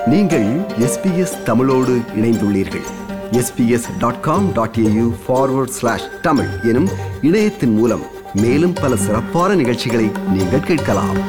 நீங்கள் எஸ்பிஎஸ் தமிழோடு இணைந்துள்ளீர்கள் SBS dot com dot AU forward slash Tamil எனும் இணையத்தின் மூலம் மேலும் பல சிறப்பான நிகழ்ச்சிகளை நீங்கள் கேட்கலாம்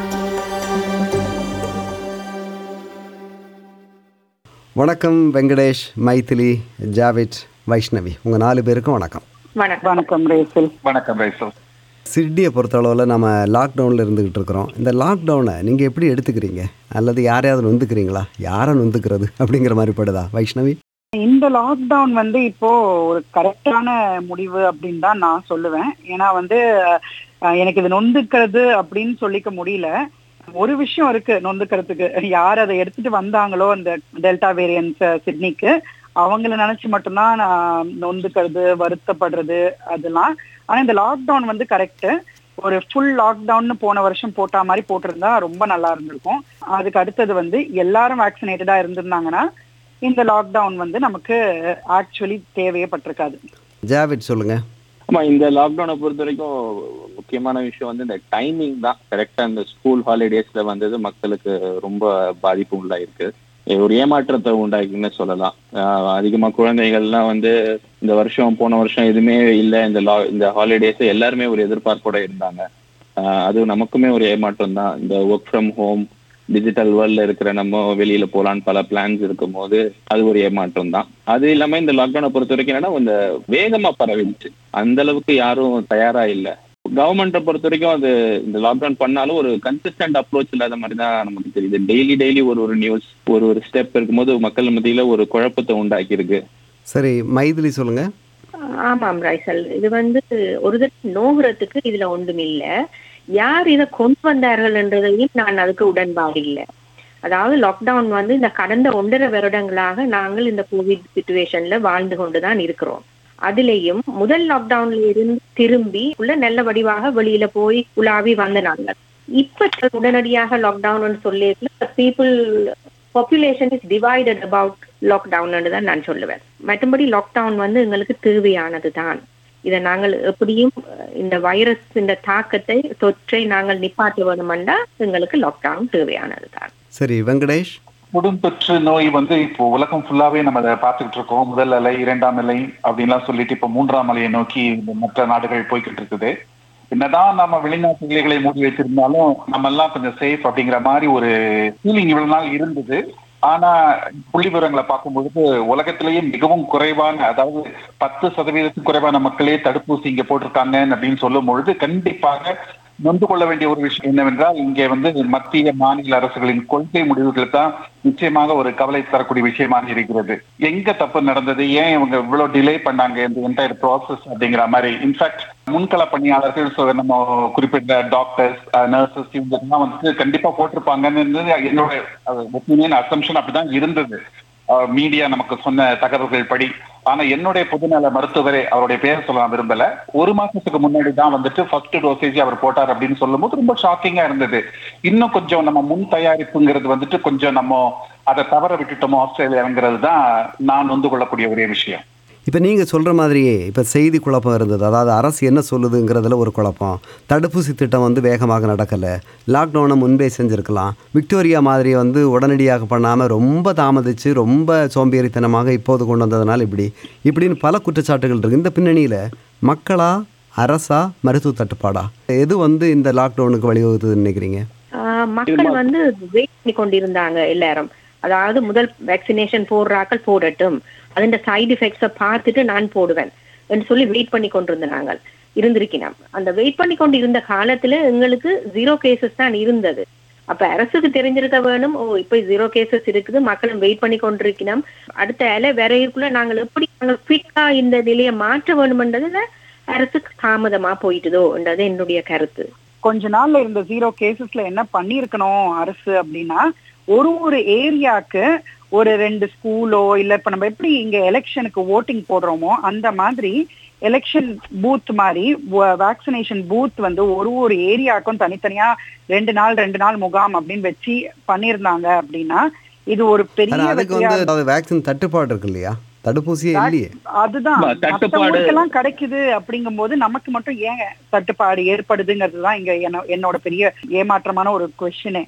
வணக்கம் வெங்கடேஷ் மைதிலி ஜாவித் வைஷ்ணவி உங்கள் நாலு பேருக்கும் வணக்கம் வணக்கம் வணக்கம் ரேசல் வணக்கம் ரைசல் சிட்டியை பொறுத்தளவில் நம்ம லாக்டவுனில் இருந்துக்கிட்டு இருக்கிறோம் இந்த லாக்டவுனை நீங்கள் எப்படி எடுத்துக்கிறீங்க அல்லது யாரையாவது நொந்துக்கிறீங்களா யாரை நொந்துக்கிறது அப்படிங்கிற மாதிரி படுதா வைஷ்ணவி இந்த லாக்டவுன் வந்து இப்போ ஒரு கரெக்டான முடிவு அப்படின்னு தான் நான் சொல்லுவேன் ஏன்னா வந்து அஹ், எனக்கு இது நொந்துக்கிறது அப்படின்னு சொல்லிக்க முடியல ஒரு விஷயம் இருக்கு நொந்துக்கிறதுக்கு யார் அதை எடுத்துட்டு வந்தாங்களோ அந்த டெல்டா வேரியன்ஸ் சிட்னிக்கு அவங்கள நினைச்சு மட்டும்தான் நான் நொந்துக்கிறது வருத்தப்படுறது அதெல்லாம் ஆனா இந்த லாக்டவுன் வந்து கரெக்ட் ஒரு ஃபுல் லாக்டவுன் போன வருஷம் போட்டா மாதிரி போட்டிருந்தா ரொம்ப நல்லா இருந்திருக்கும் அதுக்கு அடுத்தது வந்து எல்லாரும் வேக்சினேட்டடா இருந்திருந்தாங்கன்னா இந்த லாக்டவுன் வந்து நமக்கு ஆக்சுவலி தேவையே பட்டிருக்காது ஜாவித் சொல்லுங்கள் ஆமா இந்த லாக்டவுனை பொறுத்த வரைக்கும் முக்கியமான விஷயம் வந்து இந்த டைமிங் தான் கரெக்டா இந்த ஸ்கூல் ஹாலிடேஸ்ல வந்தது மக்களுக்கு ரொம்ப பாதிப்பு உண்டாயிருக்கு ஒரு ஏமாற்றத்தை உண்டாக்குன்னு சொல்லலாம் ஆஹ் அதிகமா குழந்தைகள்லாம் வந்து இந்த வருஷம் போன வருஷம் எதுவுமே இல்லை இந்த லா இந்த ஹாலிடேஸ் எல்லாருமே ஒரு எதிர்பார்ப்போட இருந்தாங்க ஆஹ் அது நமக்குமே ஒரு ஏமாற்றம் தான் இந்த ஒர்க் ஃப்ரம் ஹோம் டிஜிட்டல் வேர்ல்ட்ல இருக்கிற நம்ம வெளியில போலான்னு பல பிளான்ஸ் இருக்கும் போது அது ஒரு ஏமாற்றம் தான் அது இல்லாம இந்த லாக்டவுனை பொறுத்த வரைக்கும் என்னன்னா இந்த வேகமா பரவிடுச்சு அந்த அளவுக்கு யாரும் தயாரா இல்ல கவர்மெண்ட்டை பொறுத்த வரைக்கும் அது இந்த லாக்டவுன் பண்ணாலும் ஒரு கன்சிஸ்டன்ட் அப்ரோச் இல்லாத மாதிரி தான் நமக்கு தெரியுது டெய்லி டெய்லி ஒரு ஒரு நியூஸ் ஒரு ஒரு ஸ்டெப் இருக்கும்போது மக்கள் மத்தியில ஒரு குழப்பத்தை உண்டாக்கி இருக்கு சரி மைதிலி சொல்லுங்கள் ஆமாம் ரைசல் இது வந்து ஒரு தடவை நோகிறதுக்கு இதுல ஒன்றும் இல்ல யார் இதை கொண்டு வந்தார்கள் என்றதையும் நான் அதுக்கு உடன்பாடு இல்லை அதாவது லாக்டவுன் வந்து இந்த கடந்த ஒன்றரை வருடங்களாக நாங்கள் இந்த கோவிட் சுச்சுவேஷன்ல வாழ்ந்து கொண்டுதான் இருக்கிறோம் அதிலேயும் முதல் லாக்டவுன்ல இருந்து திரும்பி உள்ள நல்ல வடிவாக வெளியில போய் உலாவி வந்த நாங்கள் இப்ப உடனடியாக லாக்டவுன் சொல்லி people population is divided about lockdown தான் நான் சொல்லுவேன் மற்றபடி லாக்டவுன் வந்து எங்களுக்கு தேவையானது தான் இதை நாங்கள் எப்படியும் அஹ், இந்த வைரஸ் இந்த தாக்கத்தை தொற்றை நாங்கள் நிப்பாட்ட வேணுமெண்டா எங்களுக்கு லாக்டவுன் தேவையானது தான் சரி வெங்கடேஷ் கொடுந்தொற்று நோய் வந்து இப்போ உலகம் ஃபுல்லாவே நம்ம அதை பார்த்துக்கிட்டு இருக்கோம் முதல் அலை இரண்டாம் அலை அப்படின்லாம் சொல்லிட்டு இப்போ மூன்றாம் அலையை நோக்கி இந்த மற்ற நாடுகள் போய்கிட்டு இருக்குது என்னதான் நம்ம வெளிநாட்டு இலைகளை மூடி வச்சிருந்தாலும் நம்ம எல்லாம் கொஞ்சம் சேஃப் அப்படிங்கிற மாதிரி ஒரு ஃபீலிங் இவ்வளவு நாள் இருந்தது ஆனா புள்ளி விவரங்களை பார்க்கும் பொழுது உலகத்திலேயே மிகவும் குறைவான அதாவது பத்து சதவீதத்துக்கு குறைவான மக்களே தடுப்பூசி இங்க போட்டிருக்காங்க அப்படின்னு சொல்லும் பொழுது கண்டிப்பாக நொந்து கொள்ள வேண்டிய ஒரு விஷயம் என்னவென்றால் இங்கே வந்து மத்திய மாநில அரசுகளின் கொள்கை முடிவுகள் தான் நிச்சயமாக ஒரு கவலை தரக்கூடிய விஷயமாக இருக்கிறது எங்க தப்பு நடந்தது ஏன் இவங்க இவ்வளவு டிலே பண்ணாங்க இந்த என்டையர் ப்ராசஸ் அப்படிங்கிற மாதிரி இன்ஃபேக்ட் முன்கள பணியாளர்கள் so நம்ம குறிப்பிட்ட டாக்டர்ஸ் நர்சஸ் இவங்க வந்து கண்டிப்பா போட்டிருப்பாங்கன்னு என்னோட ஒப்பீனியன் அசம்ஷன் அப்படிதான் இருந்தது மீடியா நமக்கு சொன்ன தகவல்கள் படி ஆனா என்னுடைய பொதுநல மருத்துவரே அவருடைய பேர் சொல்ல நான் விரும்பல ஒரு மாசத்துக்கு முன்னாடி தான் வந்துட்டு ஃபர்ஸ்ட் டோசேஜ் அவர் போட்டார் அப்படின்னு சொல்லும்போது ரொம்ப ஷாக்கிங்கா இருந்தது இன்னும் கொஞ்சம் நம்ம முன் தயாரிப்புங்கிறது வந்துட்டு கொஞ்சம் நம்ம அதை தவற விட்டுட்டோமோ ஆஸ்திரேலியாங்கிறது தான் நான் வந்து கொள்ளக்கூடிய ஒரே விஷயம் இப்போ நீங்கள் சொல்கிற மாதிரியே இப்போ செய்தி குழப்பம் இருந்தது அதாவது அரசு என்ன சொல்லுதுங்கிறதுல ஒரு குழப்பம் தடுப்பூசி திட்டம் வந்து வேகமாக நடக்கலை லாக்டவுனை முன்பே செஞ்சுருக்கலாம் விக்டோரியா மாதிரி வந்து உடனடியாக பண்ணாமல் ரொம்ப தாமதித்து ரொம்ப சோம்பேறித்தனமாக இப்போது கொண்டு வந்ததுனால இப்படி இப்படின்னு பல குற்றச்சாட்டுகள் இருக்குது இந்த பின்னணியில் மக்களா அரசா மருத்துவ தட்டுப்பாடா எது வந்து இந்த லாக்டவுனுக்கு வழிவகுத்துதுன்னு நினைக்கிறீங்க ஆஹ் மக்கள் வந்து வெயிட் பண்ணி கொண்டிருந்தாங்க எல்லாரும் அதாவது முதல் வேக்சினேஷன் போடுறாக்கள் போடட்டும் அதிന്റെ சைடு எஃபெக்ட்ஸை பார்த்துட்டு நான் போடுவேன் என்று சொல்லி வெயிட் பண்ணி கொண்டிருந்த நாங்கள் இருந்திருக்கிறோம் அந்த வெயிட் பண்ணி கொண்டு இருந்த காலத்துல எங்களுக்கு ஜீரோ கேசஸ் தான் இருந்தது அப்ப அரசுக்கு தெரிஞ்சிருக்க வேணும் ஓ இப்ப ஜீரோ கேசஸ் இருக்குது மக்களும் வெயிட் பண்ணி கொண்டிருக்கிறோம் அடுத்த அலை வரைக்குள்ள நாங்கள் எப்படி நாங்கள் குவிக்கா இந்த நிலையை மாற்ற வேணும்ன்றதுல அரசுக்கு தாமதமா போயிட்டுதோ என்றது என்னுடைய கருத்து கொஞ்ச நாள்ல இருந்த ஜீரோ கேசஸ்ல என்ன பண்ணிருக்கணும் அரசு அப்படின்னா ஒரு ஒரு ஏரியாக்கு ஒரு ரெண்டு ஸ்கூலோ இல்ல இப்ப நம்ம எப்படி இங்க எலெக்ஷனுக்கு ஓட்டிங் போடுறோமோ அந்த மாதிரி எலெக்ஷன் பூத் மாதிரி வேக்சினேஷன் பூத் வந்து ஒரு ஒரு ஏரியாக்கும் தனித்தனியா ரெண்டு நாள் ரெண்டு நாள் முகாம் அப்படின்னு வச்சு பண்ணியிருந்தாங்க அப்படின்னா இது ஒரு பெரிய ஆனால் அதுக்கு வெற்றியா வந்து அதாவது வேக்சின் தட்டுப்பாடு இருக்கு இல்லையா தடுப்பூசியே இல்லையே அதுதான் ஆமா, மத்த தட்டுப்பாடு- ஊருக்கெல்லாம் கிடைக்குது அப்படிங்கும்போது நமக்கு மட்டும் ஏன் தட்டுப்பாடு ஏற்படுதுங்கிறது தான் இங்க என்ன- என்னோட பெரிய ஏமாற்றமான ஒரு கொஸ்டினே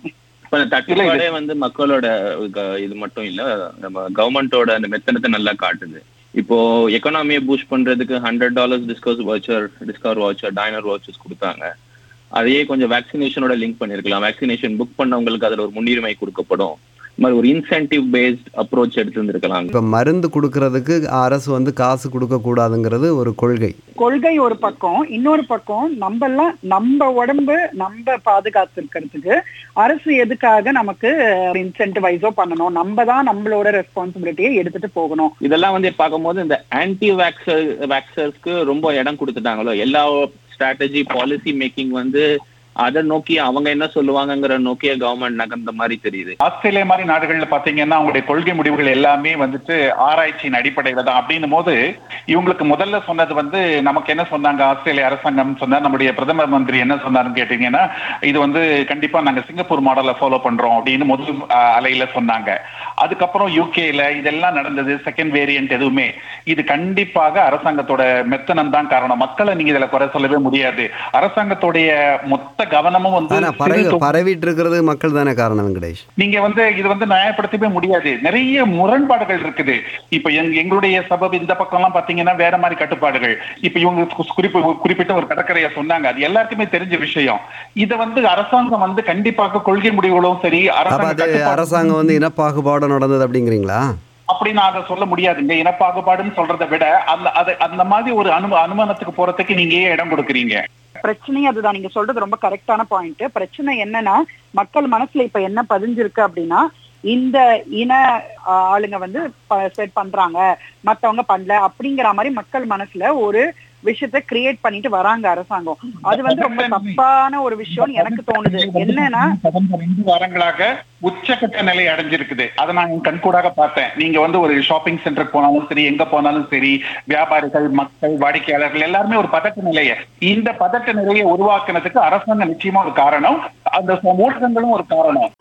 இப்ப அந்த தட்டுப்பாடே வந்து மக்களோட க- இது மட்டும் இல்ல நம்ம கவர்மெண்டோட அந்த மெத்தனத்தை நல்லா காட்டுது இப்போ எக்கனாமியை பூஸ்ட் பண்றதுக்கு hundred dollars discount voucher discover voucher diner vouchers கொடுத்தாங்க அதையே கொஞ்சம் வேக்சினேஷனோட லிங்க் பண்ணிருக்கலாம் வேக்சினேஷன் புக் பண்ணவங்களுக்கு அதுல ஒரு முன்னுரிமை கொடுக்கப்படும் இந்த மாதிரி ஒரு இன்சென்டிவ் பேஸ்ட் அப்ரோச் எடுத்திருந்திருக்கலாம் இப்போ மருந்து கொடுக்கறதுக்கு அரசு வந்து காசு கொடுக்கக்கூடாதுங்கிறது ஒரு கொள்கை கொள்கை ஒரு பக்கம் இன்னொரு பக்கம் நம்ம எல்லாம் நம்ம உடம்பு நம்ம பாதுகாத்துக்கிறதுக்கு அரசு எதுக்காக நமக்கு இன்சென்டிவைஸோ பண்ணணும் நம்ம தான் நம்மளோட ரெஸ்பான்சிபிலிட்டியை எடுத்துட்டு போகணும் இதெல்லாம் வந்து பார்க்கும்போது இந்த ஆன்டி வேக்சர் வேக்சர்ஸ்க்கு ரொம்ப இடம் கொடுத்துட்டாங்களோ எல்லா ஸ்ட்ராட்டஜி பாலிசி மேக்கிங் வந்து அதை நோக்கி அவங்க என்ன சொல்லுவாங்கங்கிற நோக்கிய கவர்மெண்ட் நகர்ந்த மாதிரி தெரியுது ஆஸ்திரேலியா மாதிரி நாடுகள்ல பாத்தீங்கன்னா அவங்களுடைய கொள்கை முடிவுகள் எல்லாமே வந்துட்டு ஆராய்ச்சியின் அடிப்படையில தான் அப்படின்னும் போது இவங்களுக்கு முதல்ல சொன்னது வந்து நமக்கு என்ன சொன்னாங்க ஆஸ்திரேலிய அரசாங்கம் சொன்னா நம்முடைய பிரதமர் மந்திரி என்ன சொன்னாருன்னு கேட்டீங்கன்னா இது வந்து கண்டிப்பா நாங்க சிங்கப்பூர் மாடலை ஃபாலோ பண்றோம் அப்படின்னு முதல் அஹ், அலையில சொன்னாங்க அதுக்கப்புறம் யூகேல இதெல்லாம் நடந்தது செகண்ட் வேரியன்ட் எதுவுமே இது கண்டிப்பாக அரசாங்கத்தோட மெத்தனம் தான் காரணம் மக்களை நீங்க இதுல குறை சொல்லவே முடியாது அரசாங்கத்துடைய மொத்த கவனமும் வந்து ஆனா பரவி சிறு தொ- பரவிட்டு இருக்கிறது மக்கள் தானே காரணம் வெங்கடேஷ் நீங்க வந்து இது வந்து நியாயப்படுத்தவே முடியாது நிறைய முரண்பாடுகள் இருக்குது இப்ப எங்க எங்களுடைய சபப் இந்த பக்கம் எல்லாம் பாத்தீங்கன்னா வேற மாதிரி கட்டுப்பாடுகள் இப்ப இவங்க கு- குறிப்பு குறிப்பிட்ட ஒரு கடற்கரையை சொன்னாங்க அது எல்லாருக்குமே தெரிஞ்ச விஷயம் இத வந்து அரசாங்கம் வந்து கண்டிப்பாக கொள்கை முடிவுகளும் சரி அப்ப அரசாங்க அது கட்டுப்பாடு- அரசாங்கம் வந்து இனப்பாகுபாடு நடந்தது அப்படிங்கிறீங்களா அப்படி நான் அதை சொல்ல முடியாதுங்க இனப்பாகுபாடுன்னு சொல்றதை விட அந்த அது அந்த மாதிரி ஒரு அனு அனுமானத்துக்கு போறதுக்கு நீங்க ஏன் இடம் கொடுக்குறீங்க பிரச்சனையே அதுதான் நீங்க சொல்றது ரொம்ப கரெக்டான பாயிண்ட் பிரச்சனை என்னன்னா மக்கள் மனசுல இப்ப என்ன பதிஞ்சிருக்கு அப்படின்னா இந்த இன ஆ, ஆளுங்க வந்து ஸ்ப்ரெட் பண்றாங்க மத்தவங்க பண்ணல அப்படிங்கிற மாதிரி மக்கள் மனசுல ஒரு விஷயத்த கிரியேட் பண்ணிட்டு வராங்க அரசாங்கம் அது வந்து ரொம்ப தப்பான ஒரு விஷயம்னு எனக்கு தோணுது என்னன்னா கடந்த ரெண்டு வாரங்களாக உச்சக்கட்ட நிலை அடைஞ்சிருக்குது அதை நான் என் கண்கூடாக பார்த்தேன் நீங்க வந்து ஒரு ஷாப்பிங் சென்டருக்கு போனாலும் சரி எங்க போனாலும் சரி வியாபாரிகள் மக்கள் வாடிக்கையாளர்கள் எல்லாருமே ஒரு பதட்ட நிலையை இந்த பதட்ட நிலையை உருவாக்குனதுக்கு அரசாங்கம் நிச்சயமா ஒரு காரணம் அந்த ஊடகங்களும் ஒரு காரணம்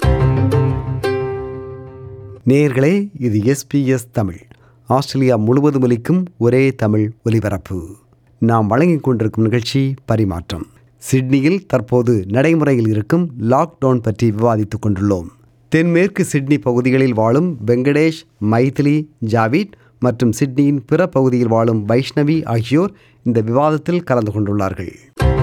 நேயர்களே இது எஸ்பிஎஸ் தமிழ் ஆஸ்திரேலியா முழுவதும் ஒலிக்கும் ஒரே தமிழ் ஒலிபரப்பு நாம் வழங்கிக் கொண்டிருக்கும் நிகழ்ச்சி பரிமாற்றம் சிட்னியில் தற்போது நடைமுறையில் இருக்கும் லாக்டவுன் பற்றி விவாதித்துக் கொண்டுள்ளோம் தென்மேற்கு சிட்னி பகுதிகளில் வாழும் வெங்கடேஷ் மைதிலி ஜாவித் மற்றும் சிட்னியின் பிற பகுதியில் வாழும் வைஷ்ணவி ஆகியோர் இந்த விவாதத்தில் கலந்து கொண்டுள்ளார்கள்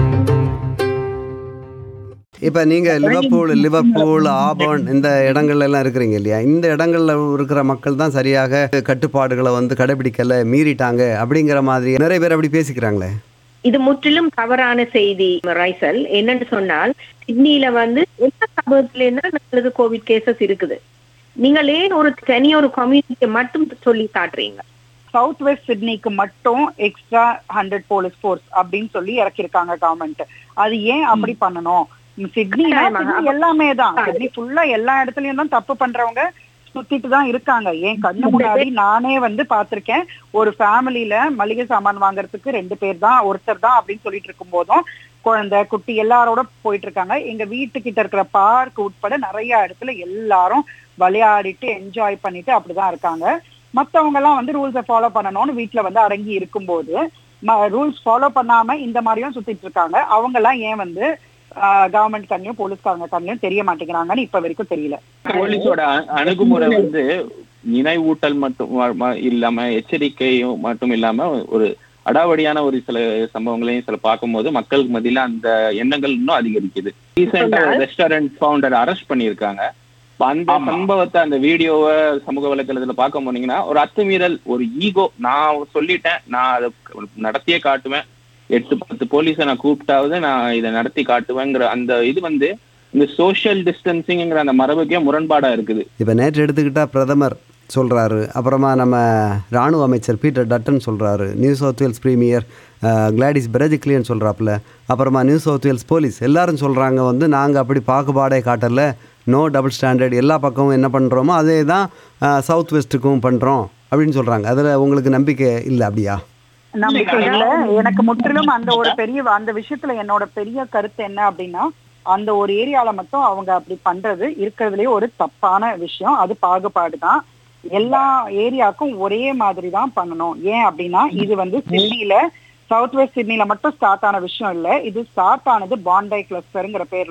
இப்போ நீங்கள் லிவர்பூல் லிவர்பூல் ஆபர்ன் இந்த இடங்கள்ல எல்லாம் இருக்கிறீங்க இல்லையா இந்த இடங்கள்ல இருக்கிற மக்கள் தான் சரியாக கட்டுப்பாடுகளை வந்து கடைபிடிக்கல மீறிட்டாங்க அப்படிங்கிற மாதிரி நிறைய பேர் அப்படி பேசிக்கிறாங்களே இது முற்றிலும் தவறான செய்தி ரைசல் என்னன்னு சொன்னால் சிட்னியில வந்து எல்லா சமூகத்திலேயும் தான் நம்மளுக்கு கோவிட் கேசஸ் இருக்குது நீங்கள் ஏன் ஒரு தனி ஒரு கம்யூனிட்டியை மட்டும் சொல்லி காட்டுறீங்க சவுத் வெஸ்ட் சிட்னிக்கு மட்டும் எக்ஸ்ட்ரா ஹண்ட்ரட் போலீஸ் ஃபோர்ஸ் அப்படின்னு சொல்லி இறக்கிருக்காங்க கவர்மெண்ட் அது ஏன் அப்படி பண்ணணும் சிட்னினா கட்டாயமாக. சிட்னி எல்லாமே தான் சிட்னி ஃபுல்லா எல்லா இடத்துலயும் தான் தப்பு பண்றவங்க சுத்திட்டு தான் இருக்காங்க ஏன் கண்ணு முன்னாடி நானே வந்து பார்த்திருக்கேன் ஒரு ஃபேமிலில மளிகை சாமான் வாங்குறதுக்கு ரெண்டு பேர் தான் ஒருத்தர் தான் அப்படின்னு சொல்லிட்டு இருக்கும் போதும் குழந்தை குட்டி எல்லாரோட போயிட்டு இருக்காங்க எங்க வீட்டுக்கிட்ட இருக்கிற பார்க் உட்பட நிறைய இடத்துல எல்லாரும் விளையாடிட்டு என்ஜாய் பண்ணிட்டு அப்படிதான் இருக்காங்க மத்தவங்க எல்லாம் வந்து ரூல்ஸை ஃபாலோ பண்ணணும்னு வீட்ல வந்து அடங்கி இருக்கும்போது ரூல்ஸ் ஃபாலோ பண்ணாம இந்த மாதிரியும் சுத்திட்டு இருக்காங்க அவங்க எல்லாம் ஏன் வந்து கவர்மெண்ட் கண்ணியும் போலீஸ்காரங்க கண்ணியும் தெரிய மாட்டேங்கிறாங்கன்னு இப்ப வரைக்கும் தெரியல போலீஸோட அ- அணுகுமுறை வந்து நினைவூட்டல் மட்டும் ம- ம- இல்லாம எச்சரிக்கையும் மட்டும் இல்லாம ஒரு அடாவடியான ஒரு சில சம்பவங்களையும் சில பார்க்கும்போது மக்களுக்கு மத்தியில அந்த எண்ணங்கள் இன்னும் அதிகரிக்குது ரீசெண்டா ரெஸ்டாரண்ட் ஃபவுண்டர் அரெஸ்ட் பண்ணியிருக்காங்க இப்ப அந்த ஆமா. சம்பவத்தை அந்த வீடியோவை சமூக வலைதளத்துல பார்க்க போனீங்கன்னா ஒரு அத்துமீறல் ஒரு ஈகோ நான் சொல்லிட்டேன் நான் அதை நடத்தியே காட்டுவேன் எட்டு பத்து போலீஸை நான் கூப்பிட்டாவது நான் இதை நடத்தி காட்டுவேங்கிற அந்த இது வந்து இந்த சோஷியல் டிஸ்டன்சிங்கிற அந்த மரபுக்கே முரண்பாடா இருக்குது இப்போ நேற்று எடுத்துக்கிட்டால் பிரதமர் சொல்கிறாரு அப்புறமா நம்ம ராணுவ அமைச்சர் பீட்டர் டட்டன் சொல்கிறாரு New South Wales premier Gladys Berejiklian சொல்கிறாப்புல அப்புறமா நியூ சவுத் வேல்ஸ் போலீஸ் எல்லாரும் சொல்கிறாங்க வந்து நாங்கள் அப்படி பாகுபாடே காட்டல நோ டபுள் ஸ்டாண்டர்ட் எல்லா பக்கமும் என்ன பண்ணுறோமோ அதே தான் சவுத் வெஸ்ட்டுக்கும் பண்ணுறோம் அப்படின்னு சொல்கிறாங்க அதில் உங்களுக்கு நம்பிக்கை இல்லை அப்படியா நம்பிக்கை இல்ல எனக்கு முற்றிலும் அந்த ஒரு பெரிய அந்த விஷயத்துல என்னோட பெரிய கருத்து என்ன அப்படின்னா அந்த ஒரு ஏரியால மட்டும் அவங்க அப்படி பண்றது இருக்கிறதுலயே ஒரு தப்பான விஷயம் அது பாகுபாடு தான் எல்லா ஏரியாவுக்கும் ஒரே மாதிரி தான் பண்ணணும் ஏன் அப்படின்னா இது வந்து சிட்னில சவுத் வெஸ்ட் சிட்னில மட்டும் ஸ்டார்ட் ஆன விஷயம் இல்ல இது ஸ்டார்ட் ஆனது பாண்டை கிளஸ்டருங்கிற பேர்ல தான்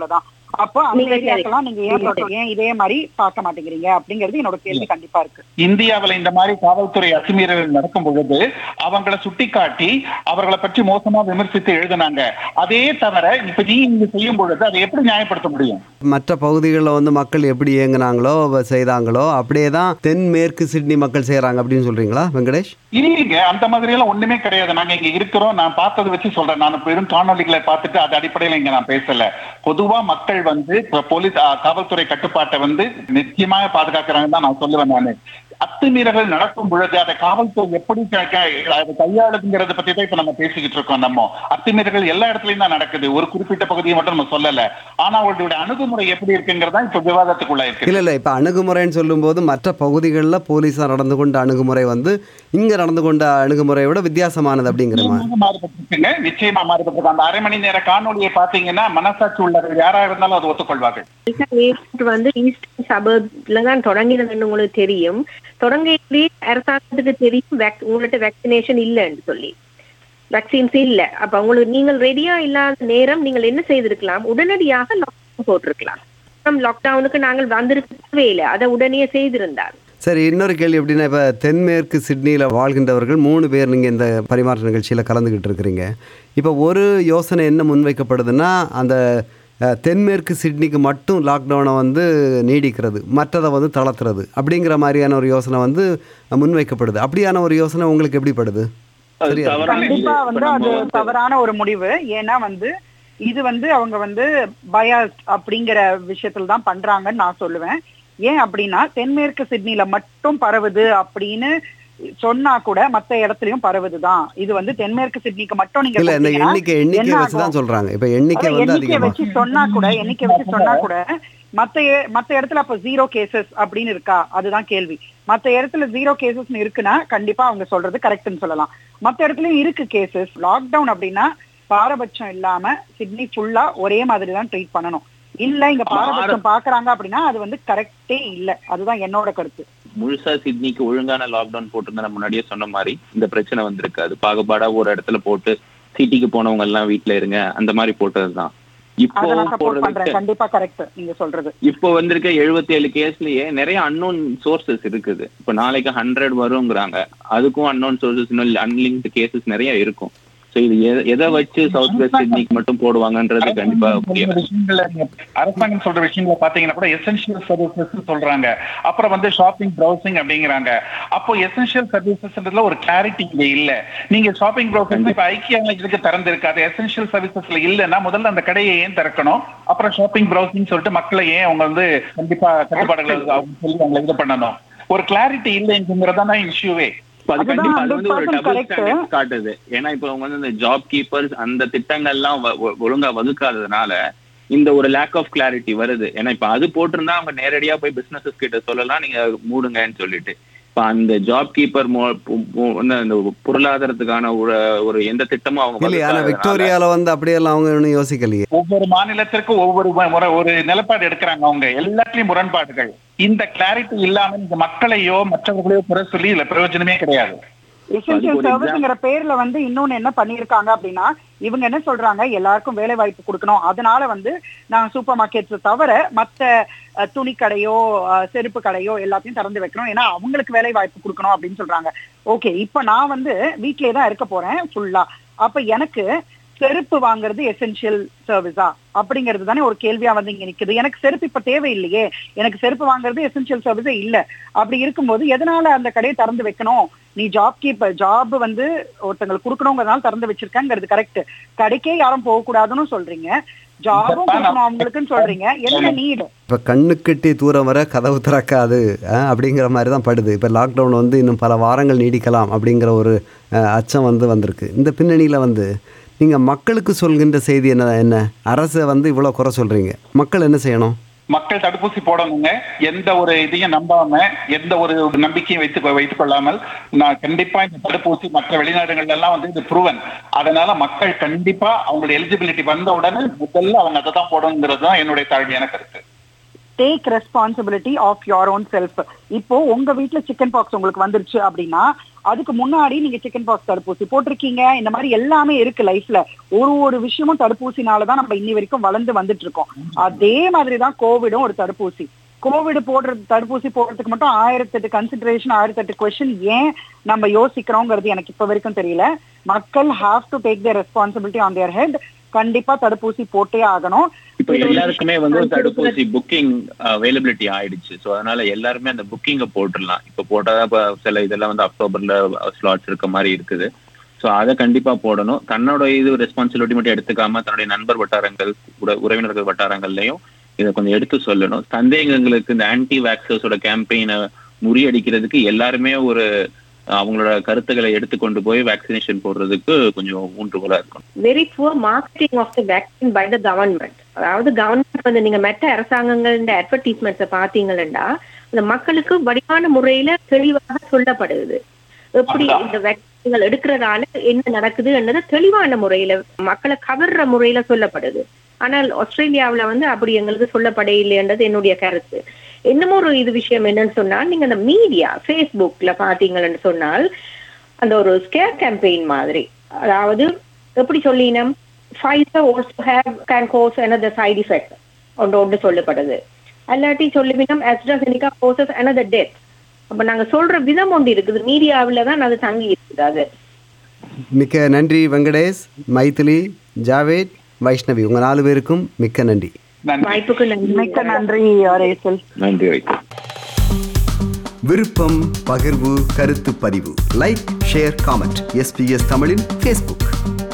அப்போ அந்த நீங்க சரி. ஏரியாக்கெல்லாம் நீங்க ஏன் protect- ஏன் இதே மாதிரி பார்க்க மாட்டேங்கிறீங்க அப்படிங்கிறது என்னோட கேள்வி கண்டிப்பா இருக்கு இந்தியாவுல இந்த மாதிரி காவல்துறை அத்துமீறல் நடக்கும் பொழுது அவங்களை சுட்டிக்காட்டி அவர்களை பற்றி மோசமா விமர்சித்து எழுதினாங்க அதே தவிர இப்ப நீ இங்க செய்யும் பொழுது அதை எப்படி நியாயப்படுத்த முடியும் மற்ற பகுதிகளில் வந்து மக்கள் எப்படி இயங்குனாங்களோ வ- செய்தாங்களோ அப்படியே தான் தென்மேற்கு சிட்னி மக்கள் செய்கிறாங்க அப்படின்னு சொல்கிறீங்களா வெங்கடேஷ் இல்லைங்க அந்த மாதிரி எல்லாம் ஒண்ணுமே கிடையாது நாங்க இங்க இருக்கிறோம் நான் பார்த்ததை வச்சு சொல்றேன் நான் பெரும் காணொலிகளை பார்த்துட்டு அது அடிப்படையில இங்க நான் பேசல பொதுவா மக்கள் வந்து இப்ப போலீஸ் ஆ, காவல்துறை கட்டுப்பாட்டை வந்து நிச்சயமாக பாதுகாக்கிறாங்க தான் நான் சொல்லுவேன் நானு அத்துமீறல்கள் நடக்கும் பொழுது அதை காவல்துறை எப்படி க- க- அதை கையாளுங்கிறத பத்தி தான் இப்ப நம்ம பேசிக்கிட்டு இருக்கோம் நம்ம அத்துமீறல்கள் எல்லா இடத்துலயும் தான் நடக்குது ஒரு குறிப்பிட்ட பகுதியை மட்டும் நம்ம சொல்லல ஆனா அவர்களுடைய அணுகுமுறை எப்படி இருக்குங்கிறதா இப்ப விவாதத்துக்குள்ள இருக்கு இல்லை இல்லை இப்போ அணுகுமுறைன்னு சொல்லும்போது மற்ற பகுதிகளில் போலீஸார் நடந்து கொண்ட அணுகுமுறை வந்து இங்கே நடந்து கொண்ட அணுகுமுறையை விட வித்தியாசமானது அப்படிங்கிற மாதிரி நிச்சயமாக மாறுபட்டிருக்குங்க நிச்சயமா மாறுபட்டிருக்கு அந்த அரை மணி நேர காணொலியை பாத்தீங்கன்னா மனசாட்சி உள்ளவர்கள் யாரா இருந்தாலும் அதை ஒத்துக்கொள்வார்கள் ஏற்பாடு வந்து ஈஸ்டர்ன் சபர்ப்ல தான் தொடங்கினதுன்னு உங்களுக்கு தெரியும் தொடங்கிலே அரசாங்கத்துக்கு தெரியும் vac- உங்கள்ட்ட வேக்சினேஷன் இல்லைன்னு சொல்லி வேக்சின்ஸ் இல்ல அப்ப உங்களுக்கு நீங்கள் ரெடியா இல்லாத நேரம் நீங்கள் என்ன செய்திருக்கலாம் உடனடியாக லாக்டவுன் போட்டிருக்கலாம் லாக்டவுனுக்கு நாங்கள் வந்திருக்க தேவையில்லை அதை உடனே செய்திருந்தார் சரி இன்னொரு கேள்வி எப்படின்னா இப்போ தென்மேற்கு சிட்னியில் வாழ்கின்றவர்கள் மூணு பேர் நீங்கள் இந்த பரிமாற்ற நிகழ்ச்சியில் கலந்துக்கிட்டு இருக்கிறீங்க இப்போ ஒரு யோசனை என்ன முன்வைக்கப்படுதுன்னா அந்த அஹ், தென்மேற்கு சிட்னிக்கு மட்டும் லாக்டவுனை வந்து நீடிக்கிறது மற்றதை வந்து தளர்த்துறது அப்படிங்கிற மாதிரியான ஒரு யோசனை வந்து முன்வைக்கப்படுது அப்படியான ஒரு யோசனை உங்களுக்கு எப்படிப்படுது அது சரியா? தவறான கண்டிப்பா இது. இப்ப வந்து நம்ம அது வந்து- தவறான ஒரு முடிவு ஏன்னா வந்து இது வந்து அவங்க வந்து பயாஸ்ட் அப்படிங்கிற விஷயத்துல தான் பண்றாங்கன்னு நான் சொல்லுவேன் ஏன் அப்படின்னா தென்மேற்கு சிட்னில மட்டும் பரவுது அப்படின்னு சொன்னா கூட மத்த இடத்துலயும் பரவுதுதான் இது வந்து தென்மேற்கு சிட்னிக்கு மட்டும் நீங்க இல்லை இந்த கொடுத்தீங்கன்னா எண்ணிக்கை எண்ணிக்கை என்ன வச்சு தான் ஆகும்? சொல்கிறாங்க இப்போ எண்ணிக்கை அதான் வந்து எண்ணிக்கை அதிகமாக வச்சு சொன்னா கூட எண்ணிக்கை வச்சு சொன்னா கூட மத்த எ- மத்த இடத்துல அப்ப ஜீரோ கேசஸ் அப்படின்னு இருக்கா அதுதான் கேள்வி மத்த இடத்துல ஜீரோ கேசஸ் இருக்குன்னா கண்டிப்பா அவங்க சொல்றது கரெக்ட்னு சொல்லலாம் மத்த இடத்துலயும் இருக்கு கேசஸ் லாக்டவுன் அப்படின்னா பாரபட்சம் இல்லாம சிட்னி ஃபுல்லா ஒரே மாதிரி தான் ட்ரீட் பண்ணணும் இல்ல இங்க பாரபட்சம் பாக்குறாங்க அப்படின்னா அது வந்து கரெக்டே இல்ல அதுதான் என்னோட கருத்து முழுசா சிட்னிக்கு ஒழுங்கான லாக்டவுன் போட்டிருந்தா நான் முன்னாடியே சொன்ன மாதிரி இந்த பிரச்சனை வந்திருக்காது பாகுபாடா ஒரு இடத்துல போட்டு சிட்டிக்கு போனவங்க எல்லாம் வீட்ல இருங்க அந்த மாதிரி போட்டதுதான் இப்போ அதை நான் சப்போர்ட் பண்றேன் போடுறதுக்கு கண்டிப்பா கரெக்ட் நீங்க சொல்றது இப்போ வந்திருக்க 77 ஏழு கேஸ்லயே நிறைய அன்னோன் சோர்சஸ் இருக்குது இப்போ நாளைக்கு ஹண்ட்ரட் வருங்கிறாங்க அதுக்கும் அன்னோன் சோர்சஸ் இன்னும் அன்லிங்க்டு கேசஸ் நிறைய இருக்கும் ஸோ இது எத- எதை வச்சு சவுத் வெஸ்ட் சிட்னிக்கு மட்டும் போடுவாங்கன்றது கண்டிப்பா அரசாங்கம் புரியல சொல்ற விஷயங்களை நீங்க- அரசாங்கம் சொல்ற விஷயங்களை பாத்தீங்கன்னா கூட எசென்ஷியல் சர்வீசஸ் சொல்றாங்க அப்புறம் வந்து ஷாப்பிங் ப்ரௌசிங் அப்படிங்கிறாங்க அப்போ எசென்ஷியல் சர்வீசஸ்ன்றதுல ஒரு கிளாரிட்டி இங்க இல்ல நீங்க ஷாப்பிங் ப்ரௌசிங் இப்ப ஐக்கிய இதுக்கு திறந்து இருக்காது எசென்ஷியல் சர்வீசஸ்ல இல்லைன்னா முதல்ல அந்த கடையை ஏன் திறக்கணும் அப்புறம் ஷாப்பிங் ப்ரௌசிங் சொல்லிட்டு மக்களை ஏன் அவங்க வந்து கண்டிப்பா கட்டுப்பாடுகள் அவங்க சொல்லி அவங்களை இது பண்ணணும் ஒரு கிளாரிட்டி இல்லைங்கிறதான் இஷ்யூவே இப்ப அது அதுதான் கண்டிப்பா அது வந்து ஒரு 100% டபுள் correct. ஸ்டாண்டர்ட் காட்டுது ஏன்னா இப்போ அவங்க வந்து இந்த ஜாப் கீப்பர்ஸ் அந்த திட்டங்கள்லாம் வ- ஒ- ஒழுங்கா வகுக்காததுனால இந்த ஒரு லேக் ஆஃப் கிளாரிட்டி வருது ஏன்னா இப்ப அது போட்டிருந்தா அவங்க நேரடியா போய் பிசினஸஸ் கிட்ட சொல்லலாம் நீங்க மூடுங்கன்னு சொல்லிட்டு இப்ப அந்த ஜாப் கீப்பர் அந்த பொருளாதாரத்துக்கான ஒரு ஒரு எந்த திட்டமும் அவங்க இல்லையா ஆனால் வகுக்காததுனால- விக்டோரியாவில் வந்து அப்படியெல்லாம் அவங்க ஒன்றும் யோசிக்கலையே ஒவ்வொரு மாநிலத்திற்கும் ஒவ்வொரு மு- முறை ஒரு நிலப்பாடு எடுக்கிறாங்க அவங்க எல்லாத்துலயும் முரண்பாடுகள் இந்த கிளாரிட்டி இல்லாம இந்த மக்களையோ மற்றவர்களையோ குறை சொல்லி இதுல பிரயோஜனமே கிடையாது எசென்சியல் ஒரு சர்வீஸ்ங்கிற பேர்ல வந்து இன்னொன்னு என்ன பண்ணிருக்காங்க அப்படின்னா இவங்க என்ன சொல்றாங்க எல்லாருக்கும் வேலை வாய்ப்பு கொடுக்கணும் அதனால வந்து நான் சூப்பர் மார்க்கெட்ஸ் தவிர மத்த அஹ், துணி கடையோ அஹ், செருப்பு கடையோ எல்லாத்தையும் திறந்து வைக்கணும் ஏன்னா அவங்களுக்கு வேலை வாய்ப்பு கொடுக்கணும் அப்படின்னு சொல்றாங்க ஓகே இப்ப நான் வந்து வீட்லயே தான் இருக்க போறேன் ஃபுல்லா அப்ப எனக்கு செருப்பு வாங்குறது எசென்ஷியல் சர்வீஸா அப்படிங்கிறது தானே ஒரு கேள்வியா வந்து இங்க நிக்குது எனக்கு செருப்பு இப்ப தேவையில்லையே எனக்கு செருப்பு வாங்குறது எசென்ஷியல் சர்வீஸே இல்ல அப்படி இருக்கும்போது எதனால அந்த கடையை திறந்து வைக்கணும் நீ ஜாப் கீப்பர் ஜாப் வந்து ஒருத்தங்களுக்கு கொடுக்கணுங்கிறதுனால திறந்து வச்சிருக்கேங்கிறது கரெக்ட் கடைக்கே யாரும் போக கூடாதுன்னு சொல்றீங்க ஜாபும் கொடுக்கணும் அவங்களுக்குன்னு சொல்றீங்க என்ன நீடு இப்போ கண்ணுக்கெட்டி தூரம் வர கதவு திறக்காது அஹ், அப்படிங்கிற மாதிரி தான் படுது இப்போ லாக்டவுன் வந்து இன்னும் பல வாரங்கள் நீடிக்கலாம் அப்படிங்கிற ஒரு அஹ், அச்சம் வந்து வந்திருக்கு இந்த பின்னணியில் வந்து நீங்கள் மக்களுக்கு சொல்கின்ற செய்தி என்ன என்ன அரசை வந்து இவ்வளோ குறை சொல்கிறீங்க மக்கள் என்ன செய்யணும் மக்கள் தடுப்பூசி போடணுங்க எந்த ஒரு இதையும் நம்பாம எந்த ஒரு நம்பிக்கையும் வைத்து வைத்துக் கொள்ளாமல் நான் கண்டிப்பா இந்த தடுப்பூசி மற்ற வெளிநாடுகள்ல எல்லாம் வந்து இது ப்ரூவன் அதனால மக்கள் கண்டிப்பா அவங்களுடைய எலிஜிபிலிட்டி வந்த உடனே முதல்ல அவங்க அதை தான் போடணுங்கிறது தான் என்னுடைய தாழ்மையான கருத்து take responsibility of your own self இப்போ உங்க வீட்ல சிக்கன் பாக்ஸ் உங்களுக்கு வந்துருச்சு அப்படின்னா அதுக்கு முன்னாடி நீங்க சிக்கன் பாக்ஸ் தடுப்பூசி போட்டிருக்கீங்க இந்த மாதிரி எல்லாமே இருக்கு லைஃப்ல ஒரு ஒரு விஷயமும் தடுப்பூசினாலதான் நம்ம இன்னி வரைக்கும் வளர்ந்து வந்துட்டு இருக்கோம் அதே மாதிரிதான் கோவிடும் ஒரு தடுப்பூசி கோவிட் போடுறது தடுப்பூசி போடுறதுக்கு மட்டும் ஆயிரத்தெட்டு கன்சிடரேஷன் ஆயிரத்தெட்டு கொஸ்டின் ஏன் நம்ம யோசிக்கிறோங்கிறது எனக்கு இப்ப வரைக்கும் தெரியல மக்கள் have to take their responsibility on their head கண்டிப்பா தடுப்பூசி போட்டே ஆகணும் இப்போ எல்லாருக்குமே வந்து ஒரு தடுப்பூசி புக்கிங் அவைலபிலிட்டி ஆயிடுச்சு ஸோ அதனால எல்லாருமே அந்த புக்கிங்கை போட்டுடலாம் இப்போ போட்டாதான் இப்போ சில இதெல்லாம் வந்து அக்டோபர்ல ஸ்லாட்ஸ் இருக்க மாதிரி இருக்குது ஸோ அதை கண்டிப்பா போடணும் தன்னோட இது ரெஸ்பான்சிபிலிட்டி மட்டும் எடுத்துக்காம தன்னுடைய நண்பர் வட்டாரங்கள் உற- உறவினர்கள் வட்டாரங்கள்லயும் இதை கொஞ்சம் எடுத்து சொல்லணும் சந்தேகங்களுக்கு இந்த ஆன்டி வேக்சர்ஸோட கேம்பெயினை முறியடிக்கிறதுக்கு எல்லாருமே ஒரு அஹ், அவங்களோட கருத்துக்களை எடுத்துக்கொண்டு போய் வேக்சினேஷன் போடுறதுக்கு கொஞ்சம் ஊன்றுகோலா இருக்கணும் very poor marketing of the vaccine by the government அதாவது கவர்மெண்ட் வந்து நீங்க மற்ற அரசாங்கங்கள் இந்த அட்வர்டைஸ்மெண்ட்ஸை பார்த்தீங்கன்னா அந்த மக்களுக்கு வடிவான முறையில தெளிவாக சொல்லப்படுது எப்படி இந்த வேக்சின்கள் எடுக்கிறதால என்ன நடக்குது என்றது தெளிவான முறையில மக்களை கவர்ற முறையில சொல்லப்படுது ஆனால் ஆஸ்திரேலியாவுல வந்து அப்படி எங்களுக்கு சொல்லப்பட இல்லைன்றது என்னுடைய கருத்து இன்னமும் ஒரு இது விஷயம் என்னன்னு சொன்னால் நீங்க அந்த மீடியா ஃபேஸ்புக்ல பாத்தீங்கன்னு சொன்னால் அந்த ஒரு ஸ்கேர் கேம்பெயின் மாதிரி அதாவது எப்படி சொல்லினோம் Pfizer also have can cause another side effect ஒன்று ஒன்று சொல்லப்படுது அல்லாட்டி சொல்லுவினம் AstraZeneca causes another டெத் அப்ப நாங்க சொல்ற விதம் ஒன்று இருக்குது மீடியாவில் தான் அது தங்கி இருக்குது அது மிக்க நன்றி வெங்கடேஷ் மைதிலி ஜாவேத் வைஷ்ணவி உங்கள் நாலு பேருக்கும் மிக்க நன்றி நன்றி வாய்ப்புக்கு நன்றி மிக்க நன்றி ரேசல் நன்றி வைத்து விருப்பம் பகிர்வு கருத்து பதிவு லைக் ஷேர் காமெண்ட் எஸ்பிஎஸ் தமிழின் ஃபேஸ்புக்